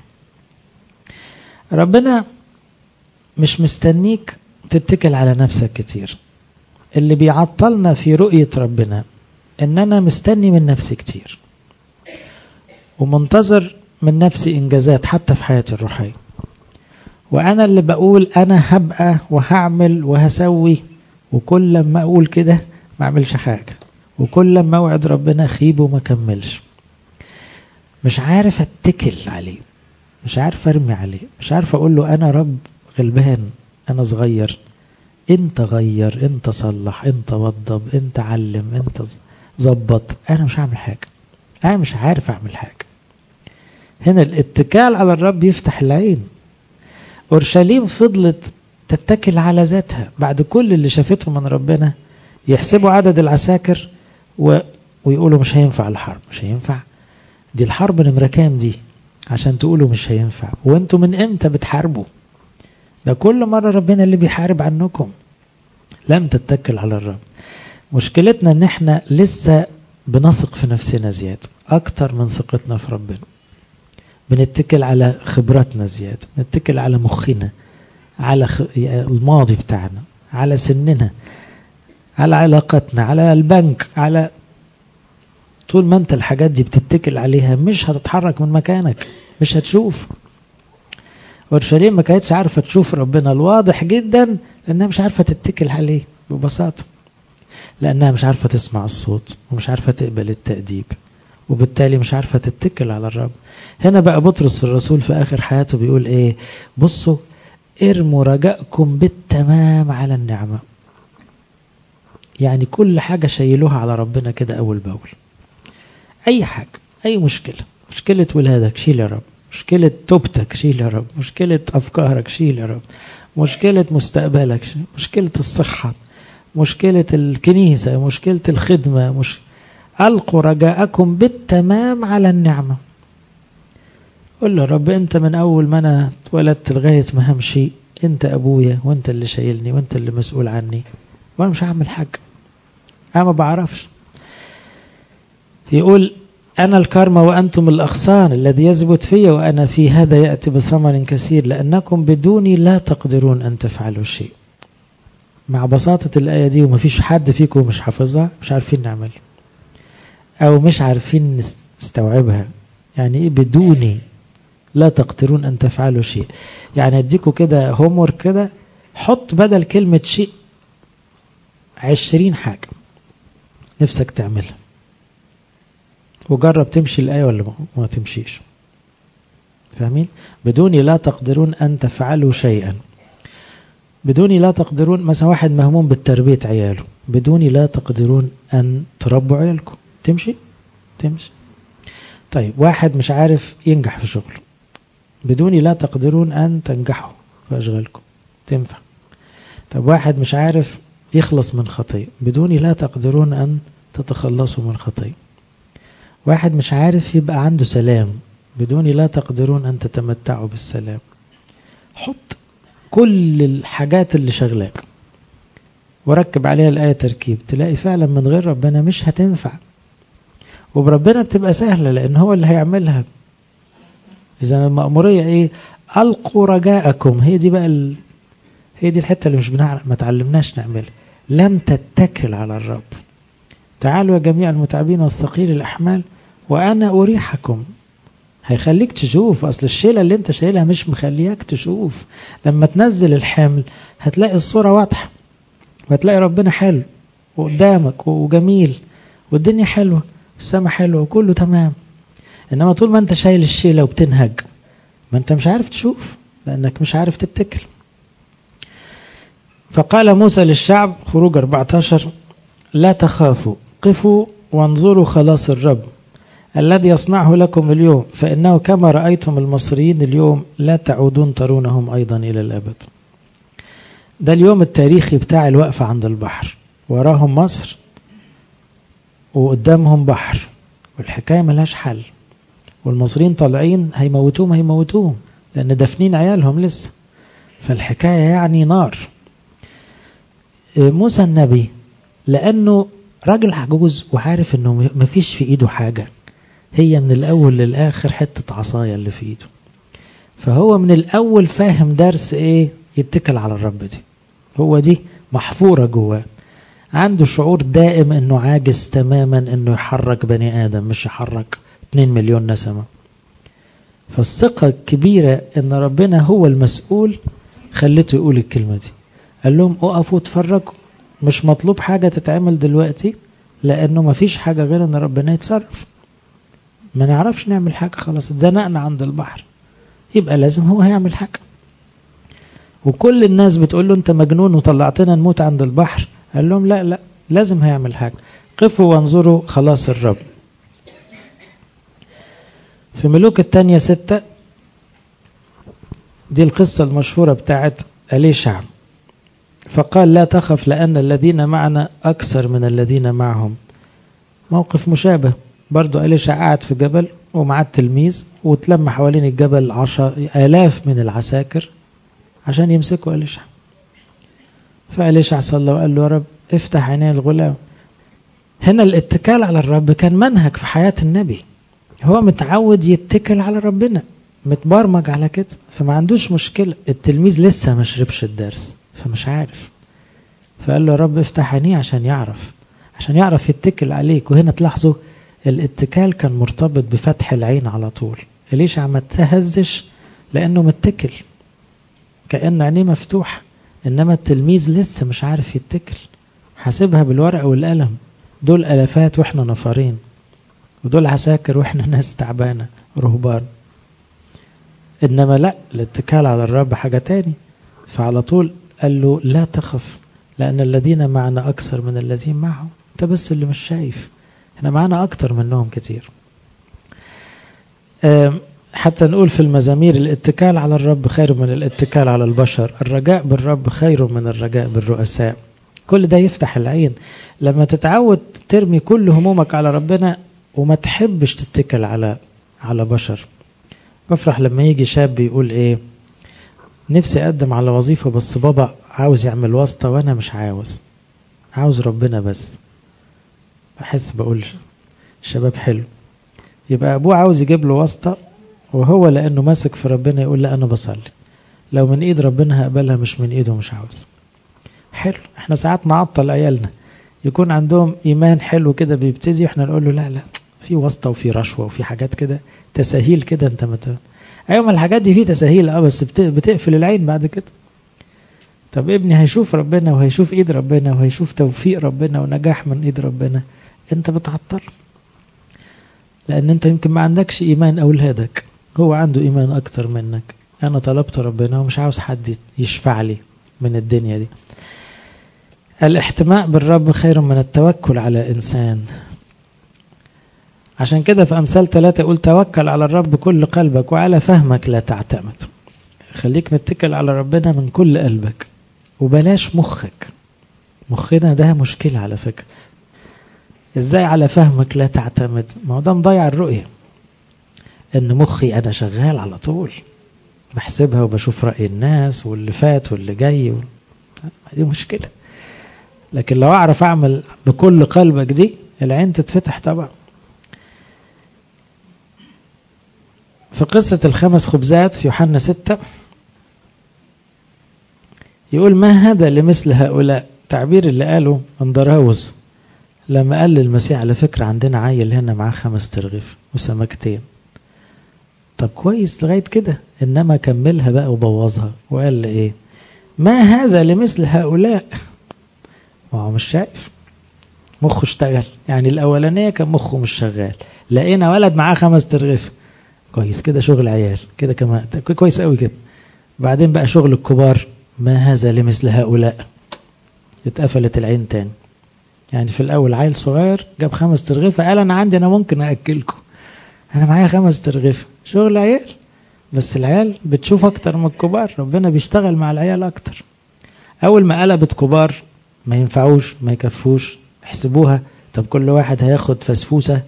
[SPEAKER 1] ربنا مش مستنيك تتكل على نفسك كتير اللي بيعطلنا في رؤية ربنا ان انا مستني من نفسي كتير ومنتظر من نفسي إنجازات حتى في حياتي الروحية وأنا اللي بقول أنا هبقى وهعمل وهسوي وكل لما أقول كده ما أعملش حاجة وكل لما أوعد ربنا خيب وما كملش مش عارف أتكل عليه مش عارف أرمي عليه مش عارف أقول له أنا رب غلبان أنا صغير أنت غير أنت صلح أنت وضب أنت علم أنت ظبط أنا مش هعمل حاجة أنا مش عارف أعمل حاجة هنا الاتكال على الرب يفتح العين أورشليم فضلت تتكل على ذاتها بعد كل اللي شافته من ربنا يحسبوا عدد العساكر و... ويقولوا مش هينفع الحرب مش هينفع دي الحرب نمرة كام دي عشان تقولوا مش هينفع وانتوا من امتى بتحاربوا ده كل مرة ربنا اللي بيحارب عنكم لم تتكل على الرب مشكلتنا ان احنا لسه بنثق في نفسنا زيادة اكتر من ثقتنا في ربنا بنتكل على خبراتنا زيادة بنتكل على مخنا على خ... الماضي بتاعنا على سننا على علاقتنا على البنك على طول ما انت الحاجات دي بتتكل عليها مش هتتحرك من مكانك مش هتشوف اورشليم ما كانتش عارفه تشوف ربنا الواضح جدا لانها مش عارفه تتكل عليه ببساطه لانها مش عارفه تسمع الصوت ومش عارفه تقبل التاديب وبالتالي مش عارفه تتكل على الرب هنا بقى بطرس الرسول في اخر حياته بيقول ايه بصوا ارموا رجاءكم بالتمام على النعمه يعني كل حاجه شيلوها على ربنا كده اول باول اي حاجه اي مشكله مشكله ولادك شيل يا رب مشكلة توبتك شيل يا رب مشكلة أفكارك شيل يا رب مشكلة مستقبلك شيل. مشكلة الصحة مشكلة الكنيسة مشكلة الخدمة مش... ألقوا رجاءكم بالتمام على النعمة قل له رب أنت من أول ما أنا اتولدت لغاية ما همشي أنت أبويا وأنت اللي شايلني وأنت اللي مسؤول عني وأنا مش هعمل حاجة أنا ما بعرفش يقول أنا الكرمة وأنتم الأغصان الذي يثبت في وأنا في هذا يأتي بثمر كثير لأنكم بدوني لا تقدرون أن تفعلوا شيء مع بساطة الآية دي ومفيش حد فيكم مش حافظها مش عارفين نعمل أو مش عارفين نستوعبها يعني إيه بدوني لا تقدرون أن تفعلوا شيء يعني أديكوا كده هومور كده حط بدل كلمة شيء عشرين حاجة نفسك تعملها وجرب تمشي الآية ولا ما تمشيش فاهمين بدوني لا تقدرون أن تفعلوا شيئا بدوني لا تقدرون مثلا واحد مهموم بالتربية عياله بدوني لا تقدرون أن تربوا عيالكم تمشي تمشي طيب واحد مش عارف ينجح في شغله بدوني لا تقدرون أن تنجحوا في أشغالكم تنفع طب واحد مش عارف يخلص من خطية بدوني لا تقدرون أن تتخلصوا من خطية واحد مش عارف يبقى عنده سلام بدوني لا تقدرون أن تتمتعوا بالسلام حط كل الحاجات اللي شغلاك وركب عليها الآية تركيب تلاقي فعلا من غير ربنا مش هتنفع وبربنا بتبقى سهلة لأن هو اللي هيعملها إذا المأمورية إيه ألقوا رجاءكم هي دي بقى ال... هي دي الحتة اللي مش بنعرف ما تعلمناش نعملها لم تتكل على الرب تعالوا يا جميع المتعبين والثقيل الأحمال وأنا أريحكم هيخليك تشوف أصل الشيلة اللي انت شايلها مش مخلياك تشوف لما تنزل الحمل هتلاقي الصورة واضحة وهتلاقي ربنا حلو وقدامك وجميل والدنيا حلوة والسما حلوة وكله تمام إنما طول ما انت شايل الشيلة وبتنهج ما انت مش عارف تشوف لأنك مش عارف تتكل فقال موسى للشعب خروج 14 لا تخافوا قفوا وانظروا خلاص الرب الذي يصنعه لكم اليوم فإنه كما رأيتم المصريين اليوم لا تعودون ترونهم أيضا إلى الأبد ده اليوم التاريخي بتاع الوقفة عند البحر وراهم مصر وقدامهم بحر والحكاية ملهاش حل والمصريين طالعين هيموتوهم هيموتوهم لأن دافنين عيالهم لسه فالحكاية يعني نار موسى النبي لأنه راجل عجوز وعارف أنه مفيش في إيده حاجة هي من الأول للآخر حتة عصاية اللي في إيده فهو من الأول فاهم درس إيه يتكل على الرب دي هو دي محفورة جواه عنده شعور دائم أنه عاجز تماما أنه يحرك بني آدم مش يحرك 2 مليون نسمة فالثقة الكبيرة ان ربنا هو المسؤول خلته يقول الكلمة دي قال لهم اقفوا اتفرجوا مش مطلوب حاجة تتعمل دلوقتي لانه ما فيش حاجة غير ان ربنا يتصرف ما نعرفش نعمل حاجة خلاص اتزنقنا عند البحر يبقى لازم هو هيعمل حاجة وكل الناس بتقول له انت مجنون وطلعتنا نموت عند البحر قال لهم لا لا لازم هيعمل حاجة قفوا وانظروا خلاص الرب في ملوك التانية ستة دي القصة المشهورة بتاعت أليشع فقال لا تخف لأن الذين معنا أكثر من الذين معهم موقف مشابه برضو أليشع قاعد في جبل ومعاه التلميذ وتلم حوالين الجبل عشر آلاف من العساكر عشان يمسكوا أليشع فأليشع صلى وقال له يا رب افتح عيني الغلام هنا الاتكال على الرب كان منهج في حياة النبي هو متعود يتكل على ربنا متبرمج على كده فما عندوش مشكلة التلميذ لسه ما شربش الدرس فمش عارف فقال له يا رب افتح عينيه عشان يعرف عشان يعرف يتكل عليك وهنا تلاحظوا الاتكال كان مرتبط بفتح العين على طول إليشع ما تهزش لأنه متكل كأن عينيه مفتوح إنما التلميذ لسه مش عارف يتكل حاسبها بالورقة والقلم دول ألفات وإحنا نفرين ودول عساكر وإحنا ناس تعبانة رهبان إنما لا الاتكال على الرب حاجة تاني فعلى طول قال له لا تخف لأن الذين معنا أكثر من الذين معهم أنت بس اللي مش شايف احنا معنا أكتر منهم كتير حتى نقول في المزامير الاتكال على الرب خير من الاتكال على البشر الرجاء بالرب خير من الرجاء بالرؤساء كل ده يفتح العين لما تتعود ترمي كل همومك على ربنا وما تحبش تتكل على على بشر بفرح لما يجي شاب يقول ايه نفسي اقدم على وظيفة بس بابا عاوز يعمل واسطة وانا مش عاوز عاوز ربنا بس بحس بقول شباب حلو يبقى ابوه عاوز يجيب له واسطة وهو لانه ماسك في ربنا يقول لا انا بصلي لو من ايد ربنا هقبلها مش من ايده مش عاوز حلو احنا ساعات نعطل عيالنا يكون عندهم ايمان حلو كده بيبتدي احنا نقول له لا لا في واسطة وفي رشوة وفي حاجات كده تساهيل كده انت مت... ايوه ما الحاجات دي في تساهيل اه بس بت... بتقفل العين بعد كده طب ابني هيشوف ربنا وهيشوف ايد ربنا وهيشوف توفيق ربنا ونجاح من ايد ربنا انت بتعطل لان انت يمكن ما عندكش ايمان اولادك هو عنده ايمان اكتر منك انا طلبت ربنا ومش عاوز حد يشفع لي من الدنيا دي الاحتماء بالرب خير من التوكل على انسان عشان كده في امثال ثلاثة يقول توكل على الرب بكل قلبك وعلى فهمك لا تعتمد خليك متكل على ربنا من كل قلبك وبلاش مخك مخنا ده مشكلة على فكرة ازاي على فهمك لا تعتمد ما هو ده مضيع الرؤية ان مخي انا شغال على طول بحسبها وبشوف رأي الناس واللي فات واللي جاي و... دي مشكلة لكن لو اعرف اعمل بكل قلبك دي العين تتفتح طبعا في قصة الخمس خبزات في يوحنا ستة يقول ما هذا لمثل هؤلاء تعبير اللي قاله اندراوس لما قال للمسيح على فكرة عندنا عيل هنا معاه خمس ترغيف وسمكتين طب كويس لغاية كده إنما كملها بقى وبوظها وقال لي إيه ما هذا لمثل هؤلاء ما هو مش شايف مخه اشتغل يعني الأولانية كان مخه مش شغال لقينا ولد معاه خمس ترغيف كويس كده شغل عيال كده كمان كويس قوي كده بعدين بقى شغل الكبار ما هذا لمثل هؤلاء اتقفلت العين تاني يعني في الأول عيل صغير جاب خمس ترغيفة قال أنا عندي أنا ممكن أأكلكم أنا معايا خمس ترغيفة شغل عيال بس العيال بتشوف أكتر من الكبار ربنا بيشتغل مع العيال أكتر أول ما قلبت كبار ما ينفعوش ما يكفوش احسبوها طب كل واحد هياخد فسفوسة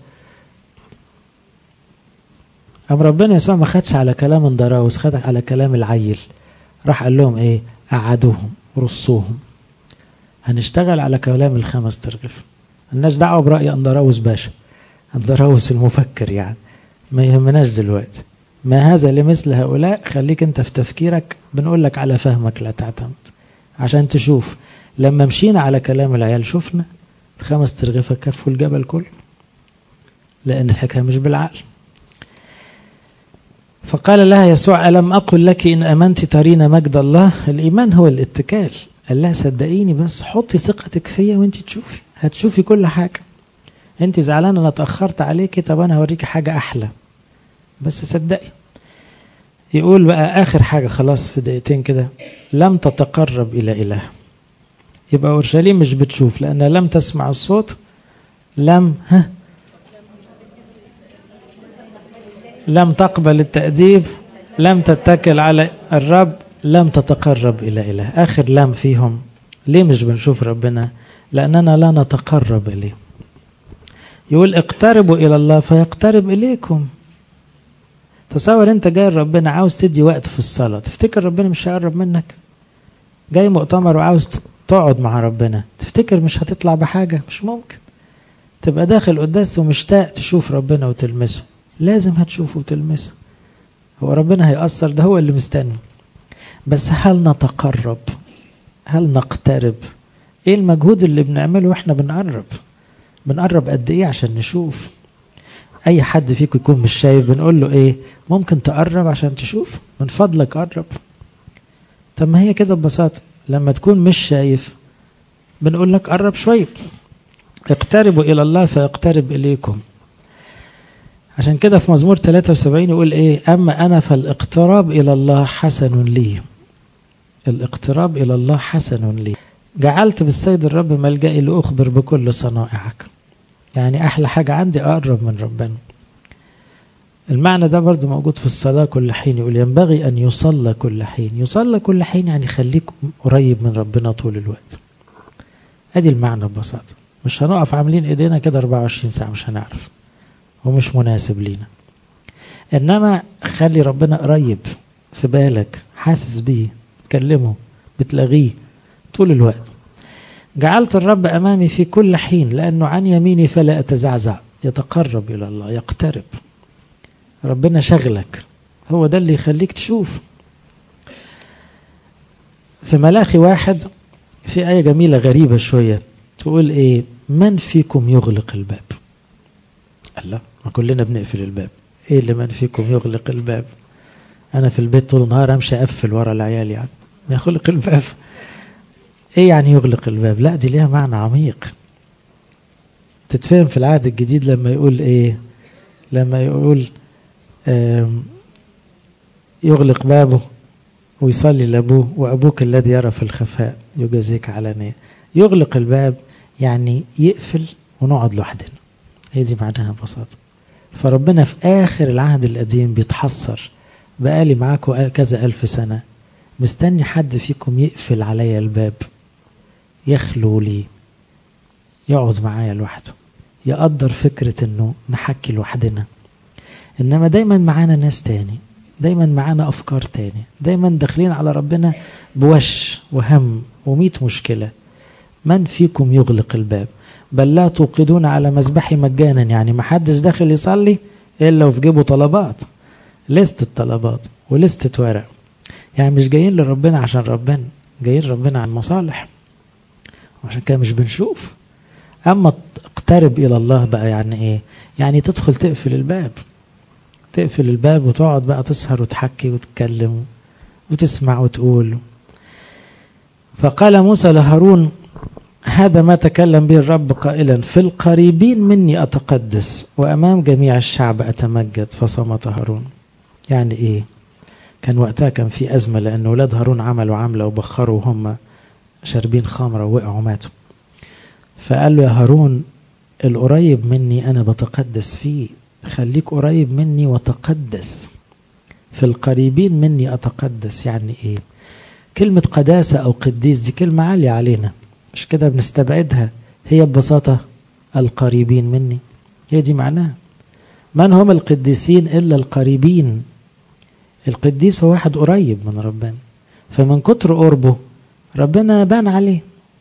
[SPEAKER 1] أم ربنا يسوع ما خدش على كلام اندراوس خد على كلام العيل راح قال لهم ايه قعدوهم رصوهم هنشتغل على كلام الخمس ترغيف ملناش دعوه برأي اندراوس باشا اندراوس المفكر يعني ما يهمناش دلوقتي ما هذا لمثل هؤلاء خليك انت في تفكيرك بنقول لك على فهمك لا تعتمد عشان تشوف لما مشينا على كلام العيال شفنا الخمس ترغيفة كفوا الجبل كله لأن الحكاية مش بالعقل فقال لها يسوع ألم أقل لك إن أمنت ترين مجد الله الإيمان هو الاتكال قال لها صدقيني بس حطي ثقتك فيا وانت تشوفي هتشوفي كل حاجة انت زعلانة انا اتأخرت عليكي طب انا هوريكي حاجة احلى بس صدقي يقول بقى اخر حاجة خلاص في دقيقتين كده لم تتقرب الى اله يبقى اورشليم مش بتشوف لانها لم تسمع الصوت لم ها لم تقبل التأديب لم تتكل على الرب لم تتقرب إلى إله آخر لم فيهم ليه مش بنشوف ربنا لأننا لا نتقرب إليه يقول اقتربوا إلى الله فيقترب إليكم تصور انت جاي ربنا عاوز تدي وقت في الصلاة تفتكر ربنا مش هيقرب منك جاي مؤتمر وعاوز تقعد مع ربنا تفتكر مش هتطلع بحاجة مش ممكن تبقى داخل قداس ومشتاق تشوف ربنا وتلمسه لازم هتشوفه وتلمسه هو ربنا هيأثر ده هو اللي مستني بس هل نتقرب هل نقترب ايه المجهود اللي بنعمله واحنا بنقرب بنقرب قد ايه عشان نشوف اي حد فيكم يكون مش شايف بنقول له ايه ممكن تقرب عشان تشوف من فضلك قرب طب ما هي كده ببساطة لما تكون مش شايف بنقول لك قرب شوية اقتربوا إلى الله فيقترب إليكم عشان كده في مزمور 73 يقول ايه أما أنا فالاقتراب إلى الله حسن لي الاقتراب إلى الله حسن لي جعلت بالسيد الرب ملجئي لأخبر بكل صنائعك يعني أحلى حاجة عندي أقرب من ربنا المعنى ده برضو موجود في الصلاة كل حين يقول ينبغي أن يصلى كل حين يصلى كل حين يعني خليك قريب من ربنا طول الوقت ادي المعنى ببساطة مش هنقف عاملين ايدينا كده 24 ساعة مش هنعرف ومش مناسب لينا انما خلي ربنا قريب في بالك حاسس بيه بتكلمه بتلاغيه طول الوقت جعلت الرب أمامي في كل حين لأنه عن يميني فلا أتزعزع يتقرب إلى الله يقترب ربنا شغلك هو ده اللي يخليك تشوف في ملاخي واحد في آية جميلة غريبة شوية تقول إيه من فيكم يغلق الباب الله ما كلنا بنقفل الباب إيه اللي من فيكم يغلق الباب أنا في البيت طول النهار أمشي أقفل ورا العيال يعني ما يغلق الباب ايه يعني يغلق الباب لا دي ليها معنى عميق تتفهم في العهد الجديد لما يقول ايه لما يقول يغلق بابه ويصلي لابوه وابوك الذي يرى في الخفاء يجازيك علانية يغلق الباب يعني يقفل ونقعد لوحدنا هي دي معناها ببساطة فربنا في آخر العهد القديم بيتحسر بقالي معاكم كذا ألف سنة مستني حد فيكم يقفل عليا الباب يخلو لي يقعد معايا لوحده يقدر فكرة انه نحكي لوحدنا انما دايما معانا ناس تاني دايما معانا افكار تاني دايما داخلين على ربنا بوش وهم وميت مشكلة من فيكم يغلق الباب بل لا توقدون على مذبحي مجانا يعني ما حدش داخل يصلي الا وفي جيبه طلبات لستة طلبات ولستة ورق يعني مش جايين لربنا عشان ربنا جايين ربنا عن مصالح وعشان كده مش بنشوف اما اقترب الى الله بقى يعني ايه يعني تدخل تقفل الباب تقفل الباب وتقعد بقى تسهر وتحكي وتتكلم وتسمع وتقول فقال موسى لهارون هذا ما تكلم به الرب قائلا في القريبين مني أتقدس وأمام جميع الشعب أتمجد فصمت هارون يعني إيه كان وقتها كان في أزمة لأن ولاد هارون عملوا عملة وبخروا وهم شاربين خمرة ووقعوا ماتوا فقال له يا هارون القريب مني أنا بتقدس فيه خليك قريب مني وتقدس في القريبين مني أتقدس يعني إيه كلمة قداسة أو قديس دي كلمة عالية علينا مش كده بنستبعدها هي ببساطة القريبين مني هي دي معناها من هم القديسين إلا القريبين القديس هو واحد قريب من ربنا فمن كتر قربه ربنا بان عليه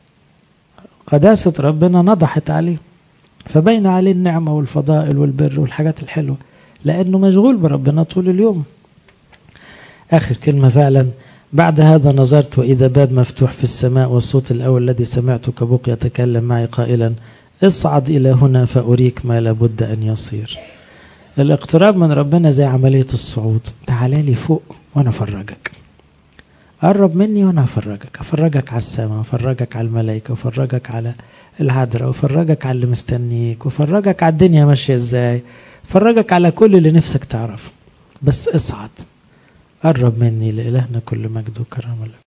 [SPEAKER 1] قداسة ربنا نضحت عليه فبين عليه النعمة والفضائل والبر والحاجات الحلوة لأنه مشغول بربنا طول اليوم آخر كلمة فعلا بعد هذا نظرت وإذا باب مفتوح في السماء والصوت الأول الذي سمعته كبوق يتكلم معي قائلا اصعد إلى هنا فأريك ما لابد أن يصير الاقتراب من ربنا زي عملية الصعود تعالى لي فوق وانا افرجك قرب مني وانا افرجك افرجك على السماء افرجك على الملائكة افرجك على العذراء وافرجك على اللي مستنيك وافرجك على الدنيا ماشية ازاي افرجك على كل اللي نفسك تعرفه بس اصعد قرب مني لإلهنا كل مجد وكرم لك